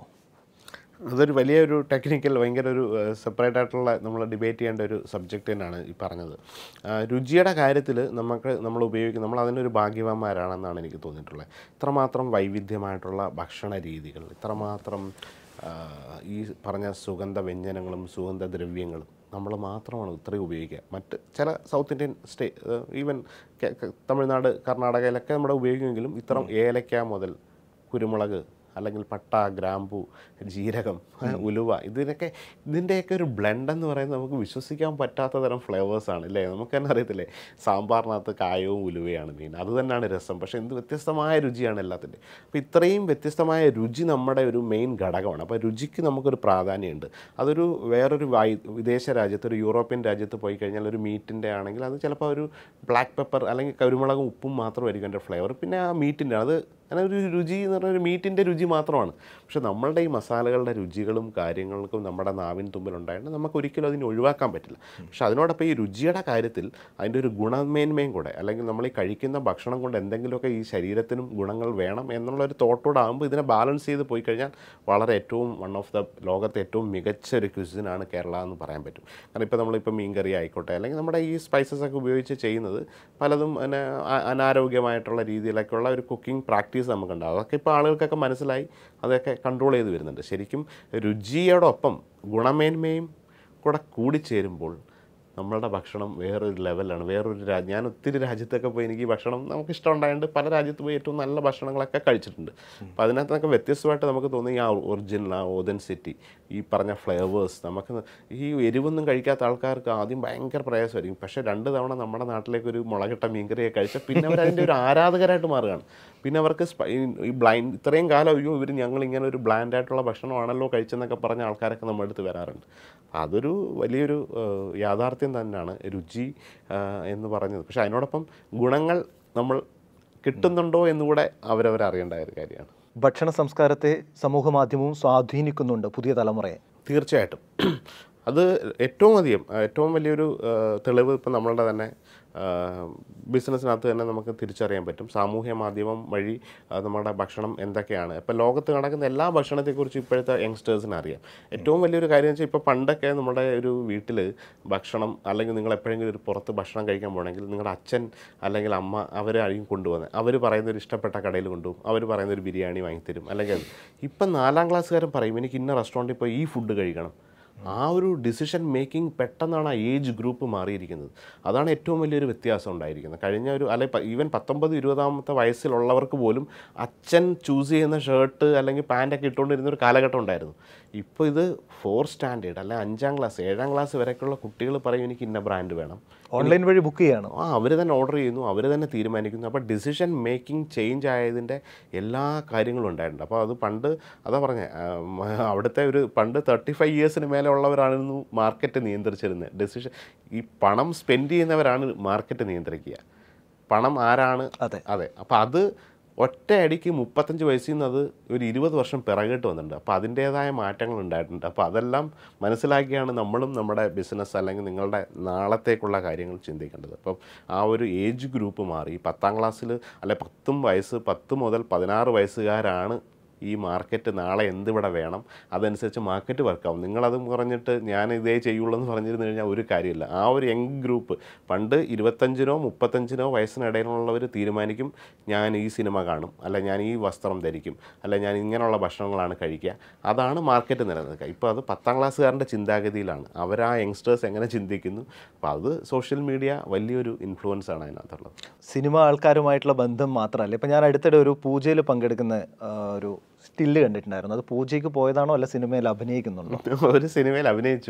അതൊരു വലിയൊരു ടെക്നിക്കൽ ഭയങ്കര ഒരു സെപ്പറേറ്റ് ആയിട്ടുള്ള നമ്മൾ ഡിബേറ്റ് ചെയ്യേണ്ട ഒരു സബ്ജക്റ്റ് തന്നെയാണ് ഈ പറഞ്ഞത് ആ, രുചിയുടെ കാര്യത്തിൽ നമുക്ക് നമ്മൾ ഉപയോഗിക്കുന്ന നമ്മൾ അതിനൊരു ഭാഗ്യവാന്മാരാണെന്നാണ് എനിക്ക് തോന്നിയിട്ടുള്ളത് ഇത്രമാത്രം വൈവിധ്യമായിട്ടുള്ള ഭക്ഷണ രീതികൾ ഇത്രമാത്രം ആ, ഈ പറഞ്ഞ സുഗന്ധ വ്യഞ്ജനങ്ങളും സുഗന്ധദ്രവ്യങ്ങളും നമ്മൾ മാത്രമാണ് ഇത്രയും ഉപയോഗിക്കുക മറ്റ് ചില south Indian state even Tamil Nadu കർണാടകയിലൊക്കെ നമ്മുടെ ഉപയോഗിക്കുമെങ്കിലും ഇത്തരം ഏലക്ക മുതൽ കുരുമുളക് അല്ലെങ്കിൽ പട്ട ഗ്രാമ്പു ജീരകം ഉലുവ ഇതിനൊക്കെ ഇതിൻ്റെയൊക്കെ ഒരു ബ്ലെൻഡ് എന്ന് പറയുന്നത് നമുക്ക് വിശ്വസിക്കാൻ പറ്റാത്ത തരം ഫ്ലേവേഴ്സാണ് അല്ലേ നമുക്ക് തന്നെ അറിയത്തില്ലേ സാമ്പാറിനകത്ത് കായവും ഉലുവയാണ് മെയിൻ അത് തന്നെയാണ് രസം പക്ഷേ എന്ത് വ്യത്യസ്തമായ രുചിയാണ് എല്ലാത്തിൻ്റെ അപ്പോൾ ഇത്രയും വ്യത്യസ്തമായ രുചി നമ്മുടെ ഒരു മെയിൻ ഘടകമാണ് അപ്പോൾ രുചിക്ക് നമുക്കൊരു പ്രാധാന്യമുണ്ട് അതൊരു വേറൊരു വൈ വിദേശ രാജ്യത്ത് ഒരു യൂറോപ്യൻ രാജ്യത്ത് പോയി കഴിഞ്ഞാൽ ഒരു മീറ്റിൻ്റെ ആണെങ്കിൽ അത് ചിലപ്പോൾ ഒരു ബ്ലാക്ക് പെപ്പർ അല്ലെങ്കിൽ കുരുമുളകും ഉപ്പും മാത്രമായിരിക്കും എൻ്റെ ഫ്ലേവർ പിന്നെ ആ മീറ്റിൻ്റെ അത് അങ്ങനെ ഒരു രുചി എന്ന് പറഞ്ഞാൽ ഒരു മീറ്റിൻ്റെ രുചി മാത്രമാണ് പക്ഷെ നമ്മളുടെ ഈ മസാലകളുടെ രുചികളും കാര്യങ്ങൾക്കും നമ്മുടെ നാവിൻ തുമ്പിലുണ്ടായിട്ട് നമുക്ക് ഒരിക്കലും അതിനെ ഒഴിവാക്കാൻ പറ്റില്ല പക്ഷെ അതിനോടൊപ്പം ഈ രുചിയുടെ കാര്യത്തിൽ അതിൻ്റെ ഒരു ഗുണമേന്മയും കൂടെ അല്ലെങ്കിൽ നമ്മൾ ഈ കഴിക്കുന്ന ഭക്ഷണം കൊണ്ട് എന്തെങ്കിലുമൊക്കെ ഈ ശരീരത്തിനും ഗുണങ്ങൾ വേണം എന്നുള്ള ഒരു തോട്ടോടെ ആകുമ്പോൾ ഇതിനെ ബാലൻസ് ചെയ്ത് പോയി കഴിഞ്ഞാൽ വളരെ ഏറ്റവും വൺ ഓഫ് ദ ലോകത്തെ ഏറ്റവും മികച്ച ഒരു ക്വിസിനാണ് കേരള എന്ന് പറയാൻ പറ്റും കാരണം ഇപ്പോൾ നമ്മളിപ്പോൾ മീൻകറി ആയിക്കോട്ടെ അല്ലെങ്കിൽ നമ്മുടെ ഈ സ്പൈസസ് ഒക്കെ ഉപയോഗിച്ച് ചെയ്യുന്നത് പലതും പിന്നെ അ- അനാരോഗ്യമായിട്ടുള്ള രീതിയിലൊക്കെയുള്ള ഒരു കുക്കിംഗ് പ്രാക്ടീസ് നമുക്കുണ്ട് അതൊക്കെ ഇപ്പോൾ ആളുകൾക്കൊക്കെ മനസ്സിലായി അതൊക്കെ കൺട്രോൾ ചെയ്ത് വരുന്നുണ്ട് ശരിക്കും രുചിയോടൊപ്പം ഗുണമേന്മയും കൂടെ കൂടിച്ചേരുമ്പോൾ നമ്മളുടെ ഭക്ഷണം വേറൊരു ലെവലാണ് വേറൊരു രാജ്യം ഞാൻ ഒത്തിരി രാജ്യത്തൊക്കെ പോയി എനിക്ക് ഈ ഭക്ഷണം നമുക്ക് ഇഷ്ടം ഉണ്ടായതുകൊണ്ട് പല രാജ്യത്ത് പോയി ഏറ്റവും നല്ല ഭക്ഷണങ്ങളൊക്കെ കഴിച്ചിട്ടുണ്ട് അപ്പോൾ അതിനകത്തൊക്കെ വ്യത്യസ്തമായിട്ട് നമുക്ക് തോന്നി ആ ഒറിജിനൽ ആ ഒതൻസിറ്റി ഈ പറഞ്ഞ ഫ്ലേവേഴ്സ് നമുക്ക് ഈ എരിവൊന്നും കഴിക്കാത്ത ആൾക്കാർക്ക് ആദ്യം ഭയങ്കര പ്രയാസമായിരിക്കും പക്ഷേ രണ്ട് തവണ നമ്മുടെ നാട്ടിലേക്ക് ഒരു മുളകിട്ട മീൻകറിയൊക്കെ കഴിച്ചാൽ പിന്നെ അവർ അതിൻ്റെ ഒരു ആരാധകരായിട്ട് മാറുകയാണ് പിന്നെ അവർക്ക് സ്പ- ഈ- ഈ ബ്ലൈൻഡ് ഇത്രയും കാലം അയ്യോ ഇവർ ഞങ്ങൾ ഇങ്ങനെ ഒരു ബ്ലാൻഡ് ആയിട്ടുള്ള ഭക്ഷണമാണല്ലോ കഴിച്ചെന്നൊക്കെ പറഞ്ഞ ആൾക്കാരൊക്കെ നമ്മുടെ അടുത്ത് വരാറുണ്ട് അതൊരു വലിയൊരു ഏഹ്, യാഥാർത്ഥ്യം തന്നെയാണ് രുചി ഏഹ്, എന്ന് പറഞ്ഞത് പക്ഷേ അതിനോടൊപ്പം ഗുണങ്ങൾ നമ്മൾ കിട്ടുന്നുണ്ടോ എന്നുകൂടെ അവരവർ അറിയേണ്ട ഒരു കാര്യമാണ് ഭക്ഷണ സംസ്കാരത്തെ സമൂഹ മാധ്യമവും സ്വാധീനിക്കുന്നുണ്ട് പുതിയ തലമുറയെ തീർച്ചയായിട്ടും അത് ഏറ്റവും അധികം ഏറ്റവും വലിയൊരു ആ, തെളിവ് ഇപ്പം നമ്മളുടെ തന്നെ ബിസിനസ്സിനകത്ത് തന്നെ നമുക്ക് തിരിച്ചറിയാൻ പറ്റും സാമൂഹ്യ മാധ്യമം വഴി ആ, നമ്മുടെ ഭക്ഷണം എന്തൊക്കെയാണ് ഇപ്പം ലോകത്ത് നടക്കുന്ന എല്ലാ ഭക്ഷണത്തെക്കുറിച്ചും ഇപ്പോഴത്തെ യങ്സ്റ്റേഴ്സിന് അറിയാം ഏറ്റവും വലിയൊരു കാര്യം വെച്ചാൽ ഇപ്പോൾ പണ്ടൊക്കെ നമ്മുടെ ഒരു വീട്ടിൽ ഭക്ഷണം അല്ലെങ്കിൽ നിങ്ങൾ എപ്പോഴെങ്കിലും ഒരു പുറത്ത് ഭക്ഷണം കഴിക്കാൻ പോകണമെങ്കിൽ നിങ്ങളുടെ അച്ഛൻ അല്ലെങ്കിൽ അമ്മ അവരായിരിക്കും കൊണ്ടുപോകുന്നത് അവർ പറയുന്ന ഒരു ഇഷ്ടപ്പെട്ട കടയിൽ കൊണ്ടുപോകും അവർ പറയുന്ന ഒരു ബിരിയാണി വാങ്ങിത്തരും അല്ലെങ്കിൽ അത് ഇപ്പം നാലാം ക്ലാസ്സുകാരൻ പറയും എനിക്ക് ഇന്ന റെസ്റ്റോറൻറ്റിൽ പോയി ഈ ഫുഡ് കഴിക്കണം ആ ഒരു ഡിസിഷൻ മേക്കിംഗ് പെട്ടെന്നാണ് ആ ഏജ് ഗ്രൂപ്പ് മാറിയിരിക്കുന്നത് അതാണ് ഏറ്റവും വലിയൊരു വ്യത്യാസം ഉണ്ടായിരിക്കുന്നത് കഴിഞ്ഞ ഒരു അല്ലെ ഈവൻ പത്തൊമ്പത് ഇരുപതാമത്തെ വയസ്സിലുള്ളവർക്ക് പോലും അച്ഛൻ ചൂസ് ചെയ്യുന്ന ഷർട്ട് അല്ലെങ്കിൽ പാൻറ്റൊക്കെ ഇട്ടുകൊണ്ടിരുന്ന ഒരു കാലഘട്ടം ഉണ്ടായിരുന്നു ഇപ്പോൾ ഇത് ഫോർ സ്റ്റാൻഡേർഡ് അല്ലെ അഞ്ചാം ക്ലാസ് ഏഴാം ക്ലാസ് വരെയൊക്കെയുള്ള കുട്ടികൾ പറയും എനിക്ക് ഇന്ന ബ്രാൻഡ് വേണം ഓൺലൈൻ വഴി ബുക്ക് ചെയ്യാണ് ആ അവർ തന്നെ ഓർഡർ ചെയ്യുന്നു അവർ തന്നെ തീരുമാനിക്കുന്നു അപ്പോൾ ഡിസിഷൻ മേക്കിംഗ് ചേഞ്ച് ആയതിൻ്റെ എല്ലാ കാര്യങ്ങളും ഉണ്ടായിട്ടുണ്ട് അപ്പോൾ അത് പണ്ട് അതാ പറഞ്ഞേ ആം, അവിടുത്തെ ഒരു പണ്ട് തേർട്ടി ഫൈവ് ഇയേഴ്സിന് മേലെ ഉള്ളവരായിരുന്നു മാർക്കറ്റ് നിയന്ത്രിച്ചിരുന്നത് ഡിസിഷൻ ഈ പണം സ്പെൻഡ് ചെയ്യുന്നവരാണ് മാർക്കറ്റ് നിയന്ത്രിക്കുക പണം ആരാണ് അതെ. അതെ അപ്പോൾ അത് ഒറ്റയടിക്ക് മുപ്പത്തഞ്ച് വയസ്സിൽ നിന്ന് അത് ഒരു ഇരുപത് വർഷം പിറകിട്ട് വന്നിട്ടുണ്ട് അപ്പോൾ അതിൻ്റേതായ മാറ്റങ്ങൾ ഉണ്ടായിട്ടുണ്ട് അപ്പോൾ അതെല്ലാം മനസ്സിലാക്കിയാണ് നമ്മളും നമ്മുടെ ബിസിനസ് അല്ലെങ്കിൽ നിങ്ങളുടെ നാളത്തേക്കുള്ള കാര്യങ്ങൾ ചിന്തിക്കേണ്ടത് അപ്പം ആ ഒരു ഏജ് ഗ്രൂപ്പ് മാറി പത്താം ക്ലാസ്സിൽ അല്ലെ പത്തും വയസ്സ് പത്ത് മുതൽ പതിനാറ് വയസ്സുകാരാണ് ഈ മാർക്കറ്റ് നാളെ എന്തിവിടെ വേണം അതനുസരിച്ച് മാർക്കറ്റ് വർക്കാവും നിങ്ങളതും പറഞ്ഞിട്ട് ഞാൻ ഇതേ ചെയ്യുള്ളൂ എന്ന് പറഞ്ഞിരുന്നു കഴിഞ്ഞാൽ ഒരു കാര്യമില്ല ആ ഒരു യങ് ഗ്രൂപ്പ് പണ്ട് ഇരുപത്തഞ്ചിനോ മുപ്പത്തഞ്ചിനോ വയസ്സിനിടയിലുള്ളവർ തീരുമാനിക്കും ഞാൻ ഈ സിനിമ കാണും അല്ല ഞാൻ ഈ വസ്ത്രം ധരിക്കും അല്ല ഞാൻ ഇങ്ങനെയുള്ള ഭക്ഷണങ്ങളാണ് കഴിക്കുക അതാണ് മാർക്കറ്റ് നിലനിൽക്കുക ഇപ്പോൾ അത് പത്താം ക്ലാസ്സുകാരൻ്റെ ചിന്താഗതിയിലാണ് അവർ ആ യങ്സ്റ്റേഴ്സ് എങ്ങനെ ചിന്തിക്കുന്നു അപ്പോൾ അത് സോഷ്യൽ മീഡിയ വലിയൊരു ഇൻഫ്ലുവൻസ് ആണ് അതിനകത്തുള്ളത് സിനിമ ആൾക്കാരുമായിട്ടുള്ള ബന്ധം മാത്രമല്ല ഇപ്പം ഞാൻ അടുത്തിടെ ഒരു പൂജയിൽ പങ്കെടുക്കുന്ന ആ, ഒരു സ്റ്റില്ല് കണ്ടിട്ടുണ്ടായിരുന്നു അത് പൂജയ്ക്ക് പോയതാണോ അല്ല സിനിമയിൽ അഭിനയിക്കുന്നുണ്ടോ ഒരു സിനിമയിൽ അഭിനയിച്ചു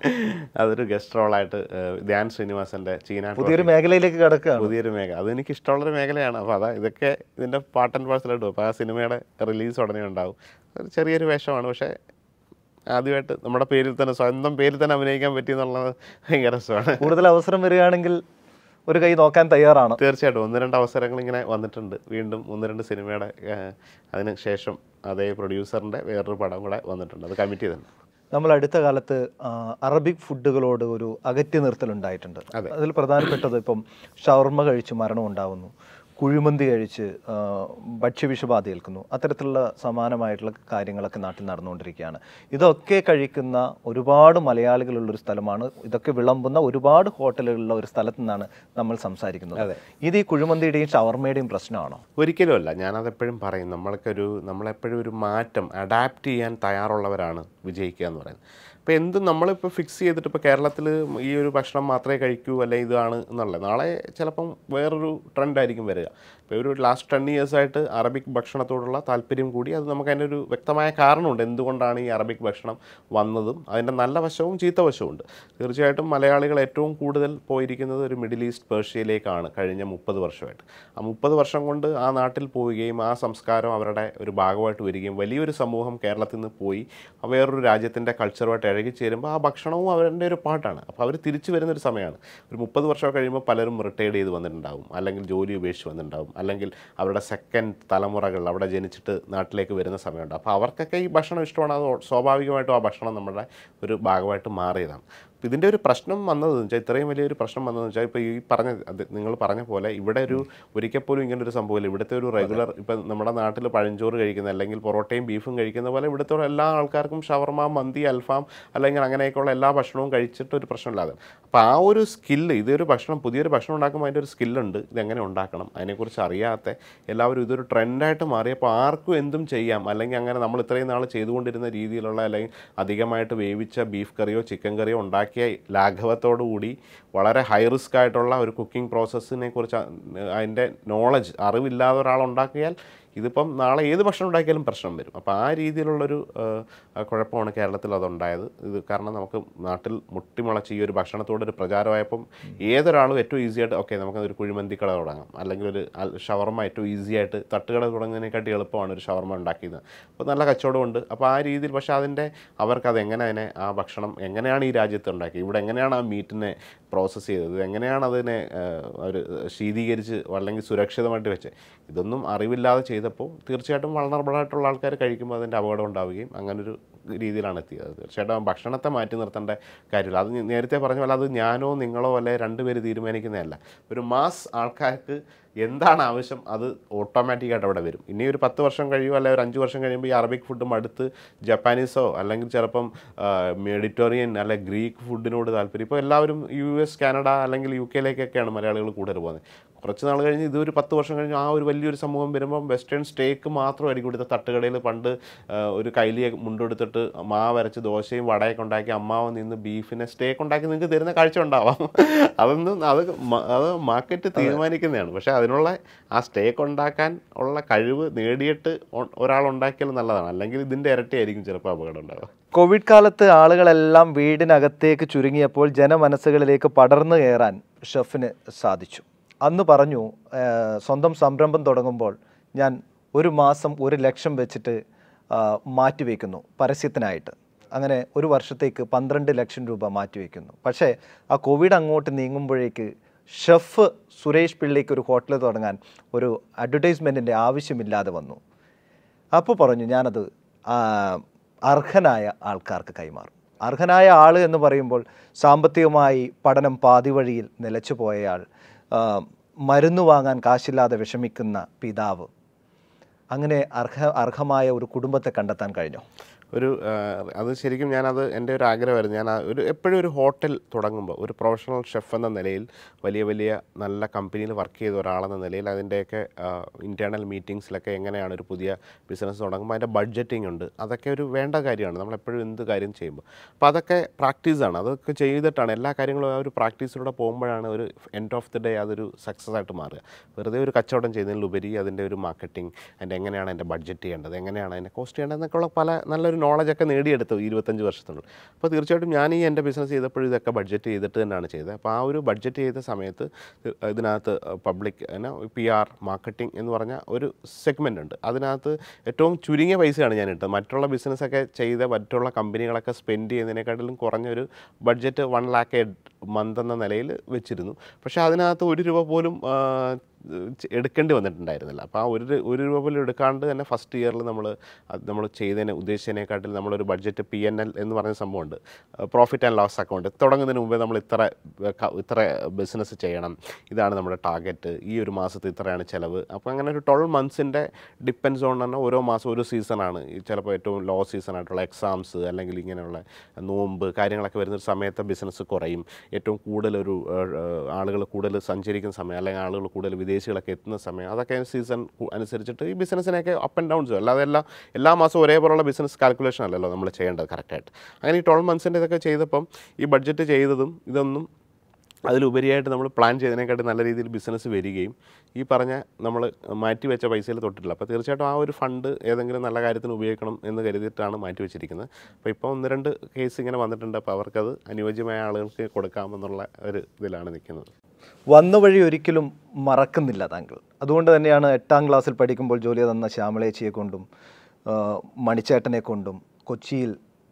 അതൊരു ഗസ്റ്റ് റോളായിട്ട് ധ്യാൻ ശ്രീനിവാസന്റെ ചീന പുതിയൊരു മേഖലയിലേക്ക് കിടക്കുകയാണ് പുതിയൊരു മേഖല അതെനിക്ക് ഇഷ്ടമുള്ളൊരു മേഖലയാണ് അപ്പോൾ അതാ ഇതൊക്കെ ഇതിൻ്റെ പാർട്ട് ആൻഡ് പാഴ്സലായിട്ട് അപ്പോൾ ആ സിനിമയുടെ റിലീസ് ഉടനെ ഉണ്ടാവും ഒരു ചെറിയൊരു വേഷമാണ് പക്ഷേ ആദ്യമായിട്ട് നമ്മുടെ പേരിൽ തന്നെ സ്വന്തം പേരിൽ തന്നെ അഭിനയിക്കാൻ പറ്റിയെന്നുള്ളത് ഭയങ്കര രസമാണ് കൂടുതൽ അവസരം വരികയാണെങ്കിൽ ഒരു കൈ നോക്കാൻ തയ്യാറാണ് തീർച്ചയായിട്ടും ഒന്ന് രണ്ട് അവസരങ്ങൾ ഇങ്ങനെ വന്നിട്ടുണ്ട് വീണ്ടും ഒന്ന് രണ്ട് സിനിമയുടെ ഏഹ്, അതിന് ശേഷം അതേ പ്രൊഡ്യൂസറിൻ്റെ വേറൊരു പടം കൂടെ വന്നിട്ടുണ്ട് അത് കമ്മിറ്റ് ചെയ്തിട്ടുണ്ട് നമ്മൾ അടുത്ത കാലത്ത് ആ, അറബിക് ഫുഡുകളോട് ഒരു അകറ്റി നിർത്തലുണ്ടായിട്ടുണ്ട് അതെ. അതിൽ പ്രധാനപ്പെട്ടത് ഇപ്പം ഷവർമ്മ കഴിച്ച് മരണം ഉണ്ടാവുന്നു കുഴിമന്തി കഴിച്ച് ആ, ഭക്ഷ്യവിഷബാധ ഏൽക്കുന്നു അത്തരത്തിലുള്ള സമാനമായിട്ടുള്ള കാര്യങ്ങളൊക്കെ നാട്ടിൽ നടന്നുകൊണ്ടിരിക്കുകയാണ് ഇതൊക്കെ കഴിക്കുന്ന ഒരുപാട് മലയാളികളുള്ളൊരു സ്ഥലമാണ് ഇതൊക്കെ വിളമ്പുന്ന ഒരുപാട് ഹോട്ടലുകളുള്ള ഒരു സ്ഥലത്തു നിന്നാണ് നമ്മൾ സംസാരിക്കുന്നത് ഇത് ഈ കുഴിമന്തിയുടെയും ഷവർമ്മയുടെയും പ്രശ്നമാണോ ഒരിക്കലുമല്ല ഞാനതെപ്പോഴും പറയും നമ്മൾക്കൊരു നമ്മളെപ്പോഴും ഒരു മാറ്റം അഡാപ്റ്റ് ചെയ്യാൻ തയ്യാറുള്ളവരാണ് വിജയിക്കുക എന്ന് പറയുന്നത് അപ്പോൾ എന്ത് നമ്മളിപ്പോൾ ഫിക്സ് ചെയ്തിട്ട് ഇപ്പോൾ കേരളത്തിൽ ഈ ഒരു ഭക്ഷണം മാത്രമേ കഴിക്കൂ അല്ലെ ഇതാണ് എന്നുള്ളത് നാളെ ചിലപ്പം വേറൊരു ട്രെൻഡായിരിക്കും വരിക ഇപ്പോൾ ഒരു ലാസ്റ്റ് ടെൻ ഇയേഴ്സായിട്ട് അറബിക് ഭക്ഷണത്തോടുള്ള താല്പര്യം കൂടി അത് നമുക്ക് അതിൻ്റെ ഒരു വ്യക്തമായ കാരണമുണ്ട് എന്തുകൊണ്ടാണ് ഈ അറബിക് ഭക്ഷണം വന്നതും അതിൻ്റെ നല്ല വശവും ചീത്ത വശവും ഉണ്ട് തീർച്ചയായിട്ടും മലയാളികൾ ഏറ്റവും കൂടുതൽ പോയിരിക്കുന്നത് ഒരു മിഡിൽ ഈസ്റ്റ് പേർഷ്യയിലേക്കാണ് കഴിഞ്ഞ മുപ്പത് വർഷമായിട്ട് ആ മുപ്പത് വർഷം കൊണ്ട് ആ നാട്ടിൽ പോവുകയും ആ സംസ്കാരം അവരുടെ ഒരു ഭാഗമായിട്ട് വരികയും വലിയൊരു സമൂഹം കേരളത്തിൽ നിന്ന് പോയി ആ വേറൊരു രാജ്യത്തിൻ്റെ കൾച്ചറുമായിട്ട് ഇഴകിച്ചേരുമ്പോൾ ആ ഭക്ഷണവും അവരുടെ ഒരു പാട്ടാണ് അപ്പോൾ അവർ തിരിച്ചു വരുന്നൊരു സമയമാണ് ഒരു മുപ്പത് വർഷം കഴിയുമ്പോൾ പലരും റിട്ടയർഡ് ചെയ്ത് വന്നിട്ടുണ്ടാവും അല്ലെങ്കിൽ ജോലി ഉപേക്ഷിച്ച് വന്നിട്ടുണ്ടാവും അല്ലെങ്കിൽ അവരുടെ സെക്കൻഡ് തലമുറകൾ അവിടെ ജനിച്ചിട്ട് നാട്ടിലേക്ക് വരുന്ന സമയമുണ്ട് അപ്പോൾ അവർക്കൊക്കെ ഈ ഭക്ഷണം ഇഷ്ടമാണ് അത് സ്വാഭാവികമായിട്ടും ആ ഭക്ഷണം നമ്മുടെ ഒരു ഭാഗമായിട്ട് മാറിയതാണ് അപ്പോൾ ഇതിൻ്റെ ഒരു പ്രശ്നം വന്നതെന്ന് വെച്ചാൽ ഇത്രയും വലിയൊരു പ്രശ്നം വന്നതെന്ന് വെച്ചാൽ ഇപ്പോൾ ഈ പറഞ്ഞ അത് നിങ്ങൾ പറഞ്ഞ പോലെ ഇവിടെ ഒരു ഒരിക്കൽ പോലും ഇങ്ങനെ ഒരു സംഭവമില്ല ഇവിടുത്തെ ഒരു റെഗുലർ ഇപ്പം നമ്മുടെ നാട്ടിൽ പഴഞ്ചോറ് കഴിക്കുന്ന അല്ലെങ്കിൽ പൊറോട്ടയും ബീഫും കഴിക്കുന്ന പോലെ ഇവിടുത്തെ എല്ലാ ആൾക്കാർക്കും ഷവർമ മന്തി അൽഫാം അല്ലെങ്കിൽ അങ്ങനെയൊക്കെയുള്ള എല്ലാ ഭക്ഷണവും കഴിച്ചിട്ട് ഒരു പ്രശ്നമില്ലാതെ അപ്പോൾ ആ ഒരു സ്കില്ല് ഇതൊരു ഭക്ഷണം പുതിയൊരു ഭക്ഷണം ഉണ്ടാക്കുമ്പോൾ അതിൻ്റെ ഒരു സ്കില്ലുണ്ട് ഇതെങ്ങനെ ഉണ്ടാക്കണം അതിനെക്കുറിച്ച് അറിയാത്ത എല്ലാവരും ഇതൊരു ട്രെൻഡായിട്ട് മാറിയപ്പോൾ ആർക്കും എന്തും ചെയ്യാം അല്ലെങ്കിൽ അങ്ങനെ നമ്മൾ ഇത്രയും നാൾ ചെയ്തുകൊണ്ടിരുന്ന രീതിയിലുള്ള അല്ലെങ്കിൽ അധികമായിട്ട് വേവിച്ച ബീഫ് കറിയോ ചിക്കൻ കറിയോ ഉണ്ടാക്കി ഉണ്ടാക്കിയ ലാഘവത്തോടു കൂടി വളരെ ഹൈ റിസ്ക് ആയിട്ടുള്ള ഒരു കുക്കിംഗ് പ്രോസസ്സിനെ കുറിച്ച് അതിൻ്റെ നോളജ് അറിവില്ലാതെ ഒരാൾ ഉണ്ടാക്കിയാൽ ഇതിപ്പം നാളെ ഏത് ഭക്ഷണം ഉണ്ടാക്കിയാലും പ്രശ്നം വരും അപ്പോൾ ആ രീതിയിലുള്ളൊരു ആ, കുഴപ്പമാണ് കേരളത്തിൽ അതുണ്ടായത് ഇത് കാരണം നമുക്ക് നാട്ടിൽ മുട്ടിമുളച്ച് ഈ ഒരു ഭക്ഷണത്തോടൊരു പ്രചാരമായപ്പം ഏതൊരാളും ഏറ്റവും ഈസി ആയിട്ട് ഓക്കെ നമുക്ക് ഒരു കുഴിമന്തി കട തുടങ്ങാം അല്ലെങ്കിൽ ഒരു അൽ- ഷവർമ്മ ഏറ്റവും ഈസി ആയിട്ട് തട്ടുകട തുടങ്ങുന്നതിനെക്കാട്ടി എളുപ്പമാണ് ഒരു ഷവർമ്മ ഉണ്ടാക്കിയത് അപ്പോൾ നല്ല കച്ചവടമുണ്ട് അപ്പോൾ ആ രീതിയിൽ പക്ഷേ അതിൻ്റെ അവർക്ക് അത് എങ്ങനെ അതിനെ ആ ഭക്ഷണം എങ്ങനെയാണ് ഈ രാജ്യത്ത് ഉണ്ടാക്കിയത് ഇവിടെ എങ്ങനെയാണ് ആ മീറ്റിനെ പ്രോസസ്സ് ചെയ്തത് എങ്ങനെയാണ് അതിനെ അവർ ശീതീകരിച്ച് അല്ലെങ്കിൽ സുരക്ഷിതമായിട്ട് വെച്ച് ഇതൊന്നും അറിവില്ലാതെ ചെയ്തപ്പോൾ തീർച്ചയായിട്ടും vulnerable ആയിട്ടുള്ള ആൾക്കാർ കഴിക്കുമ്പോൾ അതിൻ്റെ അപകടം ഉണ്ടാവുകയും അങ്ങനൊരു രീതിയിലാണ് എത്തിയത് തീർച്ചയായിട്ടും ആ ഭക്ഷണത്തെ മാറ്റി നിർത്തേണ്ട കാര്യമില്ല അത് ഞാൻ നേരത്തെ പറഞ്ഞ പോലെ അത് ഞാനോ നിങ്ങളോ അല്ലെ രണ്ടുപേര് തീരുമാനിക്കുന്നതല്ല ഒരു മാസ് ആൾക്കാർക്ക് എന്താണ് ആവശ്യം അത് ഓട്ടോമാറ്റിക്കായിട്ട് അവിടെ വരും ഇനി ഒരു പത്ത് വർഷം കഴിയുമോ അല്ലെങ്കിൽ ഒരു അഞ്ച് വർഷം കഴിയുമ്പോൾ ഈ അറബിക് ഫുഡും അടുത്ത് ജപ്പാനീസോ അല്ലെങ്കിൽ ചിലപ്പം മെഡിറ്ററേനിയൻ അല്ലെ ഗ്രീക്ക് ഫുഡിനോട് താല്പര്യം ഇപ്പോൾ എല്ലാവരും യു എസ് കാനഡ അല്ലെങ്കിൽ യു കെയിലേക്കൊക്കെയാണ് മലയാളികൾ കൂടുതൽ പോകുന്നത് കുറച്ച് നാൾ കഴിഞ്ഞ് ഇതൊരു പത്ത് വർഷം കഴിഞ്ഞ് ആ ഒരു വലിയൊരു സമൂഹം വരുമ്പം വെസ്റ്റേൺ സ്റ്റേക്ക് മാത്രമായിരിക്കും ഇവിടുത്തെ തട്ടുകടയിൽ പണ്ട് ആ, ഒരു കൈലിയെ മുണ്ടെടുത്തിട്ട് മാവ് അരച്ച് ദോശയും വടയൊക്കെ ഉണ്ടാക്കി അമ്മാവൻ നിന്ന് ബീഫിനെ സ്റ്റേക്ക് ഉണ്ടാക്കി നിങ്ങൾക്ക് തരുന്ന കാഴ്ച ഉണ്ടാവാം അതൊന്നും അത് മ- അത് മാർക്കറ്റ് തീരുമാനിക്കുന്നതാണ് പക്ഷേ അതിനുള്ള ആ സ്റ്റേക്ക് ഉണ്ടാക്കാൻ ഉള്ള കഴിവ് നേടിയിട്ട് ഒ- ഒരാൾ ഉണ്ടാക്കിയാൽ നല്ലതാണ് അല്ലെങ്കിൽ ഇതിൻ്റെ ഇരട്ടിയായിരിക്കും ചിലപ്പോൾ അപകടം ഉണ്ടാവുക കോവിഡ് കാലത്ത് ആളുകളെല്ലാം വീടിനകത്തേക്ക് ചുരുങ്ങിയപ്പോൾ ജനമനസ്സുകളിലേക്ക് പടർന്നു കയറാൻ ഷെഫിന് സാധിച്ചു അന്ന് പറഞ്ഞു ആ, സ്വന്തം സംരംഭം തുടങ്ങുമ്പോൾ ഞാൻ ഒരു മാസം ഒരു ലക്ഷം വെച്ചിട്ട് ആ, മാറ്റിവെക്കുന്നു പരസ്യത്തിനായിട്ട് അങ്ങനെ ഒരു വർഷത്തേക്ക് പന്ത്രണ്ട് ലക്ഷം രൂപ മാറ്റിവെക്കുന്നു പക്ഷേ ആ കോവിഡ് അങ്ങോട്ട് നീങ്ങുമ്പോഴേക്ക് ഷെഫ് സുരേഷ് പിള്ളയ്ക്ക് ഒരു ഹോട്ടൽ തുടങ്ങാൻ ഒരു അഡ്വർടൈസ്മെൻറ്റിൻ്റെ ആവശ്യമില്ലാതെ വന്നു അപ്പോൾ പറഞ്ഞു ഞാനത് ആ, അർഹനായ ആൾക്കാർക്ക് കൈമാറും അർഹനായ ആൾ എന്ന് പറയുമ്പോൾ സാമ്പത്തികമായി പഠനം പാതി വഴിയിൽ നിലച്ചു പോയയാൾ ആ, മരുന്ന് വാങ്ങാൻ കാശില്ലാതെ വിഷമിക്കുന്ന പിതാവ് അങ്ങനെ അർഹ അർഹമായ ഒരു കുടുംബത്തെ കണ്ടെത്താൻ കഴിഞ്ഞോ ഒരു ആ, അത് ശരിക്കും ഞാനത് എൻ്റെ ഒരു ആഗ്രഹമായിരുന്നു ഞാൻ ആ ഒരു എപ്പോഴും ഒരു ഹോട്ടൽ തുടങ്ങുമ്പോൾ ഒരു പ്രൊഫഷണൽ ഷെഫ് എന്ന നിലയിൽ വലിയ വലിയ നല്ല കമ്പനിയിൽ വർക്ക് ചെയ്ത ഒരാളെന്ന നിലയിൽ അതിൻ്റെയൊക്കെ ഇൻറ്റേർണൽ മീറ്റിങ്സിലൊക്കെ എങ്ങനെയാണ് ഒരു പുതിയ ബിസിനസ് തുടങ്ങുമ്പോൾ അതിൻ്റെ ബഡ്ജറ്റിംഗ് ഉണ്ട് അതൊക്കെ ഒരു വേണ്ട കാര്യമാണ് നമ്മളെപ്പോഴും എന്ത് കാര്യം ചെയ്യുമ്പോൾ അപ്പോൾ അതൊക്കെ പ്രാക്ടീസാണ് അതൊക്കെ ചെയ്തിട്ടാണ് എല്ലാ കാര്യങ്ങളും ആ ഒരു പ്രാക്ടീസിലൂടെ പോകുമ്പോഴാണ് ഒരു എൻഡ് ഓഫ് ദി ഡേ അതൊരു സക്സസ് ആയിട്ട് മാറുക വെറുതെ ഒരു കച്ചവടം ചെയ്യുന്നതിലുപരി അതിൻ്റെ ഒരു മാർക്കറ്റിംഗ് അതിൻ്റെ എങ്ങനെയാണ് അതിൻ്റെ ബഡ്ജറ്റ് ചെയ്യേണ്ടത് എങ്ങനെയാണ് അതിൻ്റെ കോസ്റ്റ് ചെയ്യേണ്ടത് എന്നൊക്കെയുള്ള പല നല്ലൊരു നോളജൊക്കെ നേടിയെടുത്തു ഈ ഇരുപത്തഞ്ച് വർഷത്തിനുള്ളിൽ അപ്പോൾ തീർച്ചയായിട്ടും ഞാൻ ഈ എൻ്റെ ബിസിനസ് ചെയ്തപ്പോഴും ഇതൊക്കെ ബഡ്ജറ്റ് ചെയ്തിട്ട് തന്നെയാണ് ചെയ്തത് അപ്പോൾ ആ ഒരു ബഡ്ജറ്റ് ചെയ്ത സമയത്ത് ഇതിനകത്ത് പബ്ലിക് എന്നാ പി ആർ മാർക്കറ്റിംഗ് എന്ന് പറഞ്ഞ ഒരു സെഗ്മെൻ്റ് ഉണ്ട് അതിനകത്ത് ഏറ്റവും ചുരുങ്ങിയ പൈസയാണ് ഞാൻ ഇട്ടത് മറ്റുള്ള ബിസിനസ്സൊക്കെ ചെയ്ത മറ്റുള്ള കമ്പനികളൊക്കെ സ്പെൻഡ് ചെയ്യുന്നതിനെക്കാട്ടിലും കുറഞ്ഞൊരു ബഡ്ജറ്റ് വൺ ലാക്ക് മന്ത് എന്ന നിലയിൽ വെച്ചിരുന്നു പക്ഷേ അതിനകത്ത് ഒരു രൂപ പോലും ആ, ചെ- എടുക്കേണ്ടി വന്നിട്ടുണ്ടായിരുന്നില്ല അപ്പോൾ ആ ഒരു രു- ഒരു രൂപ പോലും എടുക്കാണ്ട് തന്നെ ഫസ്റ്റ് ഇയറിൽ നമ്മൾ നമ്മൾ ചെയ്തതിന് ഉദ്ദേശിച്ചതിനെക്കാട്ടിൽ നമ്മളൊരു ബഡ്ജറ്റ് പി എൻ എൽ എന്ന് പറഞ്ഞ സംഭവമുണ്ട് പ്രോഫിറ്റ് ആൻഡ് ലോസ് അക്കൗണ്ട് തുടങ്ങുന്നതിന് മുമ്പേ നമ്മൾ ഇത്ര ഏ, ക- ഇത്ര ബിസിനസ് ചെയ്യണം ഇതാണ് നമ്മുടെ ടാർഗറ്റ് ഈ ഒരു മാസത്തിൽ ഇത്രയാണ് ചിലവ് അപ്പോൾ അങ്ങനെ ഒരു ട്വൽവ് മന്ത്സിൻ്റെ ഡിപ്പെൻസ് ഓൺ തന്നെ ഓരോ മാസം ഓരോ സീസണാണ് ഈ ചിലപ്പോൾ ഏറ്റവും ലോ സീസൺ ആയിട്ടുള്ള എക്സാംസ് അല്ലെങ്കിൽ ഇങ്ങനെയുള്ള നോമ്പ് കാര്യങ്ങളൊക്കെ വരുന്ന ഒരു സമയത്ത് ബിസിനസ് കുറയും ഏറ്റവും കൂടുതലൊരു ആളുകൾ കൂടുതൽ സഞ്ചരിക്കുന്ന സമയം അല്ലെങ്കിൽ ആളുകൾ കൂടുതൽ വിദേശികളൊക്കെ എത്തുന്ന സമയം അതൊക്കെ സീസൺ അനുസരിച്ചിട്ട് ഈ ബിസിനസ്സിനെയൊക്കെ അപ്പ് ആൻഡ് ഡൗൺസ് അല്ലാതെ എല്ലാ എല്ലാ മാസവും ഒരേപോലുള്ള ബിസിനസ് കാൽക്കുലേഷൻ അല്ലല്ലോ നമ്മൾ ചെയ്യേണ്ടത് കറക്റ്റായിട്ട് അങ്ങനെ ഈ ട്വൽവ് മന്ത്സിൻ്റെ ഇതൊക്കെ ചെയ്തപ്പം ഈ ബഡ്ജറ്റ് ചെയ്തതും ഇതൊന്നും അതിലുപരിയായിട്ട് നമ്മൾ പ്ലാൻ ചെയ്തതിനെക്കാട്ടി നല്ല രീതിയിൽ ബിസിനസ് വരികയും ഈ പറഞ്ഞ നമ്മൾ മാറ്റി വെച്ച പൈസയിൽ തൊട്ടിട്ടില്ല അപ്പോൾ തീർച്ചയായിട്ടും ആ ഒരു ഫണ്ട് ഏതെങ്കിലും നല്ല കാര്യത്തിന് ഉപയോഗിക്കണം എന്ന് കരുതിയിട്ടാണ് മാറ്റി വെച്ചിരിക്കുന്നത് അപ്പോൾ ഇപ്പോൾ ഒന്ന് രണ്ട് കേസ് ഇങ്ങനെ വന്നിട്ടുണ്ട് അപ്പോൾ അവർക്കത് അനുയോജ്യമായ ആളുകൾക്ക് കൊടുക്കാമെന്നുള്ള ഒരു ഇതിലാണ് നിൽക്കുന്നത് വന്ന വഴി ഒരിക്കലും മറക്കുന്നില്ല താങ്കൾ അതുകൊണ്ട് തന്നെയാണ് എട്ടാം ക്ലാസ്സിൽ പഠിക്കുമ്പോൾ ജോലി തന്ന ശ്യാമളേച്ചിയെ കൊണ്ടും ആ, മണിച്ചേട്ടനെ കൊണ്ടും കൊച്ചിയിൽ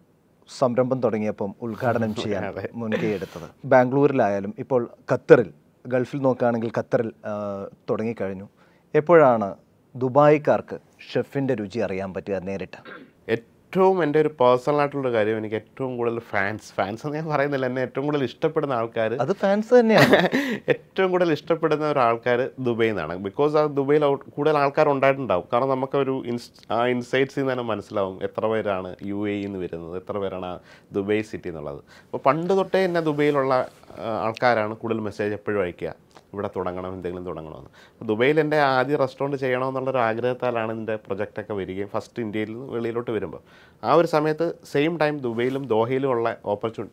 സംരംഭം തുടങ്ങിയപ്പം ഉദ്ഘാടനം ചെയ്യാൻ മുൻകൈ എടുത്തത് ബാംഗ്ലൂരിലായാലും ഇപ്പോൾ ഖത്തറിൽ ഗൾഫിൽ നോക്കുകയാണെങ്കിൽ ഖത്തറിൽ ആ, തുടങ്ങിക്കഴിഞ്ഞു എപ്പോഴാണ് ദുബായിക്കാർക്ക് ഷെഫിൻ്റെ രുചി അറിയാൻ പറ്റുക നേരിട്ട് ഏറ്റവും എൻ്റെ ഒരു പേഴ്സണൽ ആയിട്ടുള്ള കാര്യം എനിക്ക് ഏറ്റവും കൂടുതൽ ഫാൻസ് ഫാൻസ് എന്ന് ഞാൻ പറയുന്നില്ല എന്നെ ഏറ്റവും കൂടുതൽ ഇഷ്ടപ്പെടുന്ന ആൾക്കാർ അത് ഫാൻസ് തന്നെയാണ് ഏറ്റവും കൂടുതൽ ഇഷ്ടപ്പെടുന്ന ഒരാൾക്കാർ ദുബൈയിൽ നിന്നാണ് ബിക്കോസ് ആ ദുബൈയിൽ ഔട്ട് കൂടുതൽ ആൾക്കാർ ഉണ്ടായിട്ടുണ്ടാവും കാരണം നമുക്കൊരു ഇൻസ് ആ ഇൻസൈറ്റ്സിൽ നിന്ന് തന്നെ മനസ്സിലാവും എത്ര പേരാണ് യു എ നിന്ന് വരുന്നത് എത്ര പേരാണ് ആ ദുബൈ സിറ്റി എന്നുള്ളത് അപ്പോൾ പണ്ട് തൊട്ടേ എന്നെ ദുബൈയിലുള്ള ആ, ആൾക്കാരാണ് കൂടുതൽ മെസ്സേജ് എപ്പോഴും അയക്കുക ഇവിടെ തുടങ്ങണം എന്തെങ്കിലും തുടങ്ങണമെന്ന് അപ്പോൾ ദുബൈയിൽ എൻ്റെ ആദ്യ റെസ്റ്റോറൻറ്റ് ചെയ്യണമെന്നുള്ളൊരു ആഗ്രഹത്താലാണ് ഇതിൻ്റെ പ്രൊജക്റ്റൊക്കെ വരികയും ഫസ്റ്റ് ഇന്ത്യയിൽ നിന്ന് വെളിയിലോട്ട് വരുമ്പോൾ ആ ഒരു സമയത്ത് സെയിം ടൈം ദുബൈയിലും ദോഹയിലും ഉള്ള ഓപ്പർച്യൂണിറ്റി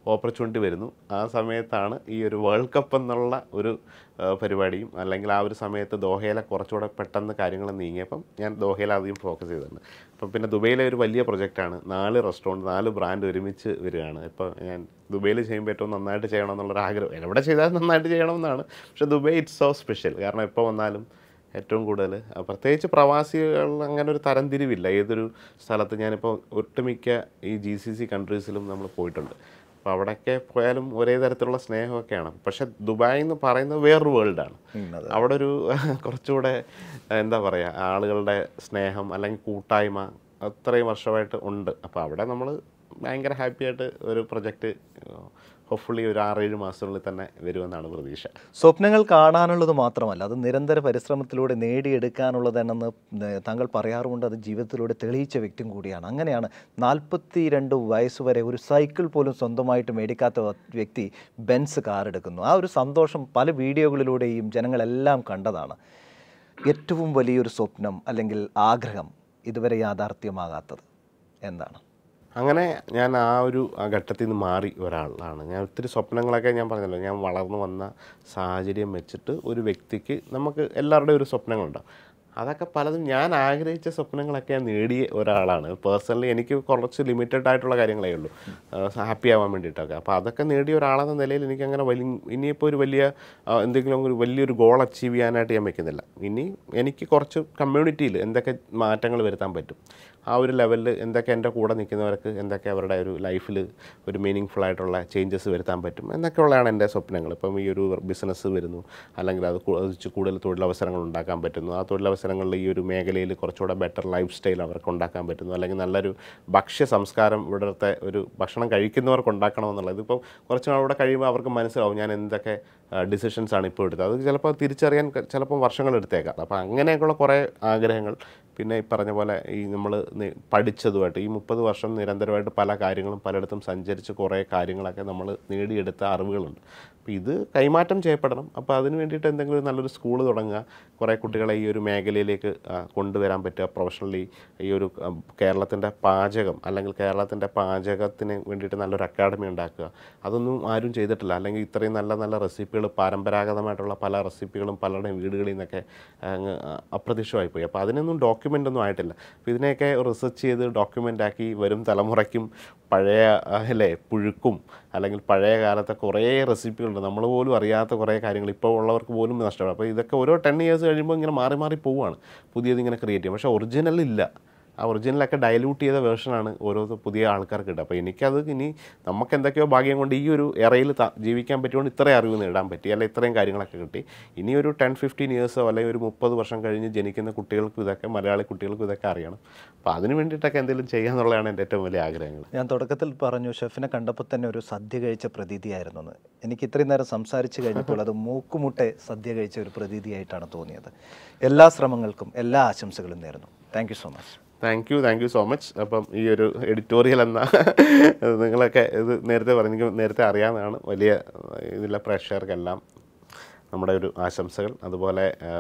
ഓപ്പർച്യൂണിറ്റി വരുന്നു ആ സമയത്താണ് ഈ ഒരു വേൾഡ് കപ്പ് എന്നുള്ള ഒരു ആ, പരിപാടിയും അല്ലെങ്കിൽ ആ ഒരു സമയത്ത് ദോഹയിലെ കുറച്ചുകൂടെ പെട്ടെന്ന് കാര്യങ്ങൾ നീങ്ങിയപ്പം ഞാൻ ദോഹയിൽ അധികം ഫോക്കസ് ചെയ്തിട്ടുണ്ട് അപ്പം പിന്നെ ദുബൈയിലെ ഒരു വലിയ പ്രൊജക്റ്റാണ് നാല് റെസ്റ്റോറൻറ്റ് നാല് ബ്രാൻഡ് ഒരുമിച്ച് വരികയാണ് ഇപ്പോൾ ഞാൻ ദുബൈയിൽ ചെയ്യുമ്പോൾ ഏറ്റവും നന്നായിട്ട് ചെയ്യണം എന്നുള്ളൊരു ആഗ്രഹം എവിടെ ചെയ്താലും നന്നായിട്ട് ചെയ്യണമെന്നാണ് പക്ഷേ ദുബൈ ഇറ്റ്സ് സോ സ്പെഷ്യൽ കാരണം എപ്പോൾ വന്നാലും ഏറ്റവും കൂടുതൽ ആ, പ്രത്യേകിച്ച് പ്രവാസികൾ അങ്ങനെ ഒരു തരംതിരിവില്ല ഏതൊരു സ്ഥലത്ത് ഞാനിപ്പോൾ ഒട്ടുമിക്ക ഈ ജി സി സി കൺട്രീസിലും നമ്മൾ പോയിട്ടുണ്ട് അപ്പോൾ അവിടെയൊക്കെ പോയാലും ഒരേ തരത്തിലുള്ള സ്നേഹമൊക്കെയാണ് പക്ഷേ ദുബായ് എന്ന് പറയുന്നത് വേറൊരു വേൾഡാണ് അവിടെ ഒരു കുറച്ചുകൂടെ എന്താ പറയുക ആളുകളുടെ സ്നേഹം അല്ലെങ്കിൽ കൂട്ടായ്മ അത്രയും വർഷമായിട്ട് ഉണ്ട് അപ്പോൾ അവിടെ നമ്മൾ ഭയങ്കര ഹാപ്പി ആയിട്ട് ഒരു പ്രൊജക്റ്റ് ഹോപ്പ്ഫുള്ളി ഒരു ആറേഴ് മാസത്തിനുള്ളിൽ തന്നെ വരുമെന്നാണ് പ്രതീക്ഷ സ്വപ്നങ്ങൾ കാണാനുള്ളത് മാത്രമല്ല അത് നിരന്തര പരിശ്രമത്തിലൂടെ നേടിയെടുക്കാനുള്ളതാണെന്ന് ഏഹ് താങ്കൾ പറയാറുമുണ്ട് അത് ജീവിതത്തിലൂടെ തെളിയിച്ച വ്യക്തിയും കൂടിയാണ് അങ്ങനെയാണ് നാൽപ്പത്തി രണ്ട് വയസ്സ് വരെ ഒരു സൈക്കിൾ പോലും സ്വന്തമായിട്ട് മേടിക്കാത്ത വ- വ്യക്തി ബെൻസ് കാർ എടുക്കുന്നു ആ ഒരു സന്തോഷം പല വീഡിയോകളിലൂടെയും ജനങ്ങളെല്ലാം കണ്ടതാണ് ഏറ്റവും വലിയൊരു സ്വപ്നം അല്ലെങ്കിൽ ആഗ്രഹം ഇതുവരെ യാഥാർത്ഥ്യമാകാത്തത് എന്താണ് അങ്ങനെ ഞാൻ ആ ഒരു ആ ഘട്ടത്തിൽ നിന്ന് മാറി ഒരാളാണ് ഞാൻ ഒത്തിരി സ്വപ്നങ്ങളൊക്കെ ഞാൻ പറഞ്ഞല്ലോ ഞാൻ വളർന്നു വന്ന സാഹചര്യം വെച്ചിട്ട് ഒരു വ്യക്തിക്ക് നമുക്ക് എല്ലാവരുടെയും ഒരു സ്വപ്നങ്ങളുണ്ടാവും അതൊക്കെ പലതും ഞാൻ ആഗ്രഹിച്ച സ്വപ്നങ്ങളൊക്കെ ഞാൻ നേടിയ ഒരാളാണ് പേഴ്സണലി എനിക്ക് കുറച്ച് ലിമിറ്റഡ് ആയിട്ടുള്ള കാര്യങ്ങളേ ഉള്ളൂ ഹാപ്പി ആവാൻ വേണ്ടിയിട്ടൊക്കെ അപ്പോൾ അതൊക്കെ നേടിയ ഒരാളെന്ന നിലയിൽ എനിക്ക് അങ്ങനെ വലിയ ഇനിയിപ്പോൾ ഒരു വലിയ ആ, എന്തെങ്കിലും ഒരു വലിയൊരു ഗോൾ അച്ചീവ് ചെയ്യാനായിട്ട് ഞാൻ വെക്കുന്നില്ല ഇനി എനിക്ക് കുറച്ച് കമ്മ്യൂണിറ്റിയിൽ എന്തൊക്കെ മാറ്റങ്ങൾ വരുത്താൻ പറ്റും ആ ഒരു ലെവലിൽ എന്തൊക്കെ എൻ്റെ കൂടെ നിൽക്കുന്നവർക്ക് എന്തൊക്കെ അവരുടെ ഒരു ലൈഫിൽ ഒരു മീനിങ് ഫുൾ ആയിട്ടുള്ള ചേഞ്ചസ് വരുത്താൻ പറ്റും എന്നൊക്കെയുള്ളതാണ് എൻ്റെ സ്വപ്നങ്ങൾ ഇപ്പം ഈ ഒരു ബിസിനസ് വരുന്നു അല്ലെങ്കിൽ അത് കൂ- അത് വെച്ച് കൂടുതൽ തൊഴിലവസരങ്ങൾ ഉണ്ടാക്കാൻ പറ്റുന്നു ആ തൊഴിലവസരങ്ങളിൽ ഈ ഒരു മേഖലയിൽ കുറച്ചുകൂടെ ബെറ്റർ ലൈഫ് സ്റ്റൈൽ അവർക്ക് ഉണ്ടാക്കാൻ പറ്റുന്നു അല്ലെങ്കിൽ നല്ലൊരു ഭക്ഷ്യ സംസ്കാരം ഇവിടുത്തെ ഒരു ഭക്ഷണം കഴിക്കുന്നവർക്ക് ഉണ്ടാക്കണമെന്നുള്ളത് ഇതിപ്പോൾ കുറച്ച് നാളൂടെ കഴിയുമ്പോൾ അവർക്ക് മനസ്സിലാവും ഞാൻ എന്തൊക്കെ ഡിസിഷൻസ് ആണ് ഇപ്പോൾ എടുത്തത് അത് ചിലപ്പോൾ തിരിച്ചറിയാൻ ക- ചിലപ്പോൾ വർഷങ്ങൾ എടുത്തേക്കാം അപ്പോൾ അങ്ങനെയൊക്കെയുള്ള കുറേ ആഗ്രഹങ്ങൾ പിന്നെ ഈ പറഞ്ഞ പോലെ ഈ നമ്മൾ പഠിച്ചതുമായിട്ട് ഈ മുപ്പത് വർഷം നിരന്തരമായിട്ട് പല കാര്യങ്ങളും പലയിടത്തും സഞ്ചരിച്ച് കുറേ കാര്യങ്ങളൊക്കെ നമ്മൾ നേടിയെടുത്ത അറിവുകളുണ്ട് അപ്പോൾ ഇത് കൈമാറ്റം ചെയ്യപ്പെടണം അപ്പോൾ അതിന് വേണ്ടിയിട്ട് എന്തെങ്കിലും ഒരു നല്ലൊരു സ്കൂൾ തുടങ്ങുക കുറേ കുട്ടികളെ ഈ ഒരു മേഖലയിലേക്ക് ആ, കൊണ്ടുവരാൻ പറ്റുക പ്രൊഫഷണലി ഈ ഒരു കേരളത്തിൻ്റെ പാചകം അല്ലെങ്കിൽ കേരളത്തിൻ്റെ പാചകത്തിന് വേണ്ടിയിട്ട് നല്ലൊരു അക്കാഡമി ഉണ്ടാക്കുക അതൊന്നും ആരും ചെയ്തിട്ടില്ല അല്ലെങ്കിൽ ഇത്രയും നല്ല നല്ല റെസിപ്പികൾ പരമ്പരാഗതമായിട്ടുള്ള പല റെസിപ്പികളും പലരുടെയും വീടുകളിൽ നിന്നൊക്കെ അങ്ങ് അപ്രത്യക്ഷമായി പോയി അപ്പോൾ അതിനൊന്നും ഡോക്യുമെൻ്റ് ഒന്നും ആയിട്ടില്ല അപ്പോൾ ഇതിനെയൊക്കെ റിസർച്ച് ചെയ്ത് ഡോക്യുമെൻ്റ് ആക്കി വരും തലമുറയ്ക്കും പഴയ ആ, അല്ലേ പുഴുക്കും അല്ലെങ്കിൽ പഴയ കാലത്തെ കുറേ റെസിപ്പികളുണ്ട് നമ്മൾ പോലും അറിയാത്ത കുറേ കാര്യങ്ങൾ ഇപ്പോൾ ഉള്ളവർക്ക് പോലും നഷ്ടമാണ് അപ്പോൾ ഇതൊക്കെ ഓരോ ടെൻ ഇയേഴ്സ് കഴിയുമ്പോൾ ഇങ്ങനെ മാറി മാറി പോവുകയാണ് പുതിയത് ഇങ്ങനെ ക്രിയേറ്റ് ചെയ്യും പക്ഷേ ഒറിജിനൽ ഇല്ല ആ ഒറിജിനലൊക്കെ ഡയലൂട്ട് ചെയ്ത വേർഷനാണ് ഓരോ പുതിയ ആൾക്കാർക്ക് കിട്ടുക അപ്പോൾ എനിക്കത് ഇനി നമുക്ക് എന്തൊക്കെയോ ഭാഗ്യം കൊണ്ട് ഈ ഒരു എറയിൽ ജീവിക്കാൻ പറ്റിയോണ്ട് ഇത്രയും അറിവ് നേടാൻ പറ്റി അല്ല ഇത്രയും കാര്യങ്ങളൊക്കെ കിട്ടി ഇനി ഒരു ടെൻ ഫിഫ്റ്റീൻ ഇയേഴ്സോ അല്ലെങ്കിൽ ഒരു മുപ്പത് വർഷം കഴിഞ്ഞ് ജനിക്കുന്ന കുട്ടികൾക്കും ഇതൊക്കെ മലയാളി കുട്ടികൾക്കും ഇതൊക്കെ അറിയണം അപ്പോൾ അതിന് വേണ്ടിയിട്ടൊക്കെ എന്തെങ്കിലും ചെയ്യാന്നുള്ളതാണ് എൻ്റെ ഏറ്റവും വലിയ ആഗ്രഹങ്ങൾ ഞാൻ തുടക്കത്തിൽ പറഞ്ഞു ഷെഫിനെ കണ്ടപ്പോൾ തന്നെ ഒരു സദ്യ കഴിച്ച പ്രതീതിയായിരുന്നു എന്ന് എനിക്ക് ഇത്രയും നേരം സംസാരിച്ച് കഴിഞ്ഞപ്പോൾ അത് മൂക്കുമുട്ടെ സദ്യ കഴിച്ച ഒരു പ്രതീതിയായിട്ടാണ് തോന്നിയത് എല്ലാ ശ്രമങ്ങൾക്കും എല്ലാ ആശംസകളും നേരുന്നു thank you so much thank you thank you so much അപ്പം ഈ ഒരു എഡിറ്റോറിയൽ എന്ന നിങ്ങളൊക്കെ ഇത് നേരത്തെ പറഞ്ഞു എനിക്ക് നേരത്തെ അറിയാവുന്നതാണ് വലിയ ഇതിലെ പ്രേക്ഷകർക്കെല്ലാം നമ്മുടെ ഒരു ആശംസകൾ അതുപോലെ ആ,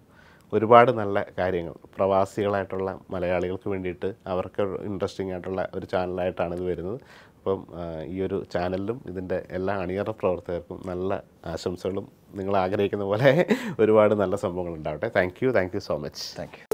ഒരുപാട് നല്ല കാര്യങ്ങൾ പ്രവാസികളായിട്ടുള്ള മലയാളികൾക്ക് വേണ്ടിയിട്ട് അവർക്ക് ഇൻട്രസ്റ്റിംഗ് ആയിട്ടുള്ള ഒരു ചാനലായിട്ടാണ് ഇത് വരുന്നത് അപ്പം ആ, ഈ ഒരു ചാനലിലും ഇതിൻ്റെ എല്ലാ അണിയറ പ്രവർത്തകർക്കും നല്ല ആശംസകളും നിങ്ങൾ ആഗ്രഹിക്കുന്ന പോലെ ഒരുപാട് നല്ല സംഭവങ്ങൾ ഉണ്ടാവട്ടെ thank you thank you so much thank U